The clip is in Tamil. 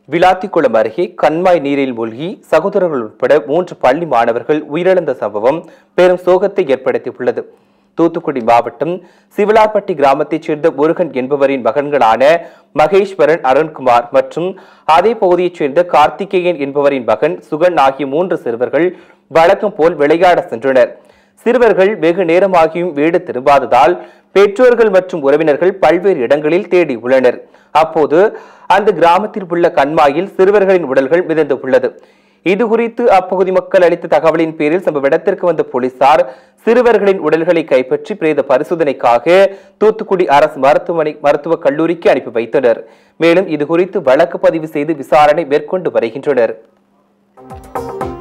விளாத்திக்குளம் அருகே கண்மாய் நீரில் மூழ்கி சகோதரர்கள் உட்பட மூன்று பள்ளி மாணவர்கள் உயிரிழந்த சம்பவம் பெரும் சோகத்தை ஏற்படுத்தியுள்ளது தூத்துக்குடி மாவட்டம் சிவலார்பட்டி கிராமத்தைச் சேர்ந்த முருகன் என்பவரின் மகன்களான மகேஸ்வரன் அருண்குமார் மற்றும் அதே பகுதியைச் சேர்ந்த கார்த்திகேயன் என்பவரின் மகன் சுகன் ஆகிய மூன்று சிறுவர்கள் வழக்கம் போல் விளையாட சென்றனர் சிறுவர்கள் வெகு நேரமாகியும் வீடு திரும்பாததால் பெற்றோர்கள் மற்றும் உறவினர்கள் பல்வேறு இடங்களில் தேடி உள்ளனர் அப்போது அந்த கிராமத்தில் உள்ள கண்மாயில் சிறுவர்களின் உடல்கள் மிதந்து உள்ளது இது குறித்து அப்பகுதி மக்கள் அளித்த தகவலின் பேரில் சம்பவ இடத்திற்கு வந்த போலீசார் சிறுவர்களின் உடல்களை கைப்பற்றி பிரேத பரிசோதனைக்காக தூத்துக்குடி அரசு மருத்துவமனை மருத்துவக் கல்லூரிக்கு அனுப்பி வைத்தனர் மேலும் இது குறித்து வழக்கு பதிவு செய்து விசாரணை மேற்கொண்டு வருகின்றனர்